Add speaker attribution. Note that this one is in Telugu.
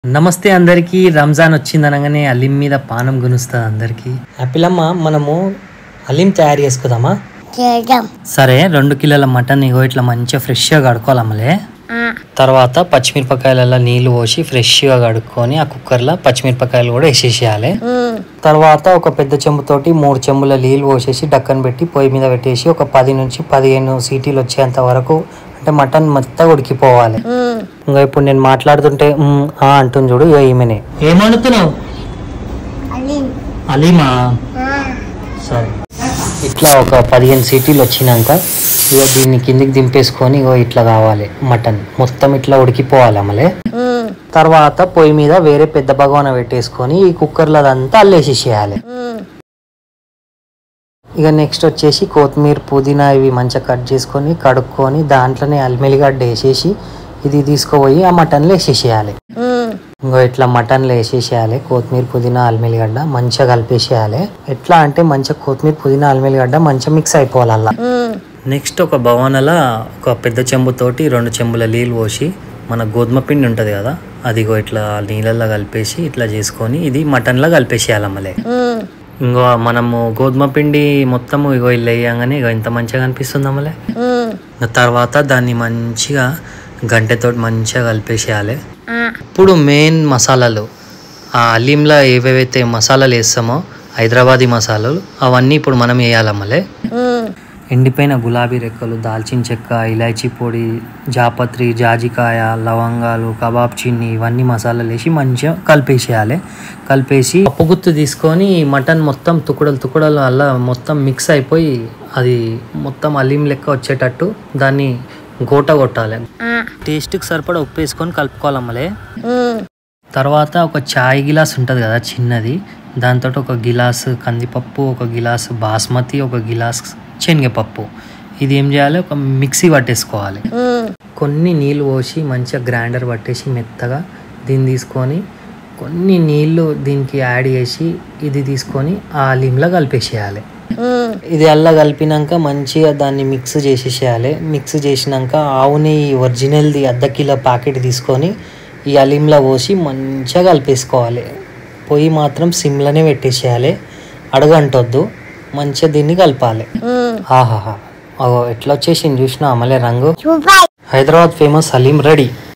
Speaker 1: నమస్తే అందరికీ రంజాన్ వచ్చింది అనగానే అలీం మీద పానం గునుస్తుంది అందరికీ పిల్లమ్మ మనము అలీం తయారు చేసుకుందామా
Speaker 2: చేద్దాం
Speaker 1: సరే రెండు కిలోల మటన్ ఇగో ఇట్లా మంచిగా ఫ్రెష్గా కడుక్కోవాలమ్మలే
Speaker 2: ఆ,
Speaker 1: తర్వాత పచ్చిమిరపకాయలలో నీళ్లు పోసి ఫ్రెష్గా కడుక్కొని ఆ కుక్కర్లో పచ్చిమిరపకాయలు కూడా వేసేసేయాలి
Speaker 2: ఉమ్,
Speaker 1: తర్వాత ఒక పెద్ద చెంబుతోటి మూడు చెంబుల నీళ్ళు పోసేసి డక్కన్ పెట్టి పొయ్యి మీద పెట్టేసి ఒక పది నుంచి పదిహేను సీటీలు వచ్చేంత వరకు అంటే మటన్ మొత్తం ఉడికిపోవాలి
Speaker 2: ఉమ్,
Speaker 1: ఇంకా ఇప్పుడు నేను మాట్లాడుతుంటే "ఉమ్, ఆ అంటుంది చూడు ఇగో ఈమెనే ఏమనుతున్నావు
Speaker 2: అలీం.
Speaker 1: అలీమా
Speaker 2: ఆ,
Speaker 1: సరే ఇట్లా ఒక పదిహేను సీటీలు వచ్చినాక ఇక దీన్ని కిందికి దింపేసుకొని ఇగో ఇట్లా కావాలి మటన్ మొత్తం ఇట్లా ఉడికిపోవాలి అమలే
Speaker 2: ఉమ్,
Speaker 1: తర్వాత పొయ్యి మీద వేరే పెద్ద భగవాన పెట్టేసుకొని ఈ కుక్కర్లో అదంతా అల్లేసేసేయాలి
Speaker 2: ఉమ్,
Speaker 1: ఇక నెక్స్ట్ వచ్చేసి కొత్తిమీర పుదీనా ఇవి మంచిగా కట్ చేసుకొని కడుక్కొని దాంట్లోనే అల్మెలిగడ్డ వేసేసి ఇది తీసుకుపోయి ఆ మటన్లో వేసేసేయాలి
Speaker 2: ఉమ్,
Speaker 1: ఇంకో ఇట్లా మటన్లో వేసేసేయాలి కొత్తిమీర పుదీనా అల్మెలిగడ్డ మంచిగా కలిపేసేయాలి ఎట్లా అంటే మంచిగా కొత్తిమీర పుదీనా అల్మెలిగడ్డ మంచిగా మిక్స్ అయిపోవాలి అలా
Speaker 2: ఉమ్,
Speaker 1: నెక్స్ట్ ఒక భవనల ఒక పెద్ద చెంబుతోటి రెండు చెంబుల నీళ్ళు పోసి మన గోధుమ పిండి ఉంటుంది కదా అదిగో ఇట్లా నీళ్ళల్లో కలిపేసి ఇట్లా చేసుకొని ఇది మటన్లో కలిపేసేయాలి అమ్మలే
Speaker 2: ఉమ్,
Speaker 1: ఇంకో మనము గోధుమ పిండి మొత్తము ఇగో ఇల్లు వేయంగానే ఇగో ఇంత మంచిగా కనిపిస్తుంది అమ్మలే
Speaker 2: ఉమ్,
Speaker 1: తర్వాత దాన్ని మంచిగా గంటెతోటి మంచిగా కలిపేసేయాలి
Speaker 2: ఆ,
Speaker 1: ఇప్పుడు మెయిన్ మసాలాలు ఆ అలీంలో ఏవేవైతే మసాలాలు వేస్తామో హైదరాబాదీ మసాలాలు అవన్నీ ఇప్పుడు మనం వేయాలమ్మలే
Speaker 2: ఉమ్,
Speaker 1: ఎండిపోయిన గులాబీ రెక్కలు దాల్చిన చెక్క ఇలాచీ పొడి జాపత్రి జాజికాయ లవంగాలు కబాబ్ చిన్ని ఇవన్నీ మసాలాలు వేసి మంచిగా కలిపేసేయాలి కలిపేసి పప్పు గుత్తు తీసుకొని మటన్ మొత్తం తుకుడలు తుకుడలు అలా మొత్తం మిక్స్ అయిపోయి అది మొత్తం అలీం లెక్క వచ్చేటట్టు దాన్ని గోట కొట్టాలి
Speaker 2: ఆ,
Speaker 1: టేస్ట్కి సరిపడా ఉప్పు వేసుకొని కలుపుకోవాలమ్మలే
Speaker 2: ఉమ్,
Speaker 1: తర్వాత ఒక చాయ్ గిలాస్ ఉంటుంది కదా చిన్నది దాంతో ఒక గిలాస్ కందిపప్పు ఒక గిలాస్ బాస్మతి ఒక గిలాస్ శనగపప్పు ఇది ఏం చేయాలి ఒక మిక్సీ పట్టేసుకోవాలి
Speaker 2: ఉమ్,
Speaker 1: కొన్ని నీళ్ళు పోసి మంచిగా గ్రైండర్ పట్టేసి మెత్తగా దీన్ని తీసుకొని కొన్ని నీళ్ళు దీనికి యాడ్ చేసి ఇది తీసుకొని ఆ లిమ్లో కలిపేసేయాలి
Speaker 2: ఉమ్,
Speaker 1: ఇది అల్లా కలిపినాక మంచిగా దాన్ని మిక్స్ చేసేసేయాలి మిక్స్ చేసినాక ఆవుని ఒరిజినల్ది అర్ధ కిలో ప్యాకెట్ తీసుకొని ఈ అలీంలో పోసి మంచిగా కలిపేసుకోవాలి పొయ్యి మాత్రం సిమ్లోనే పెట్టేసేయాలి అడగంటొద్దు మంచిగా దీన్ని కలపాలి
Speaker 2: ఉమ్,
Speaker 1: ఆహాహా అగో ఎట్లా వచ్చేసింది చూసినా అమలే రంగు
Speaker 2: super
Speaker 1: Hyderabad famous haleem ready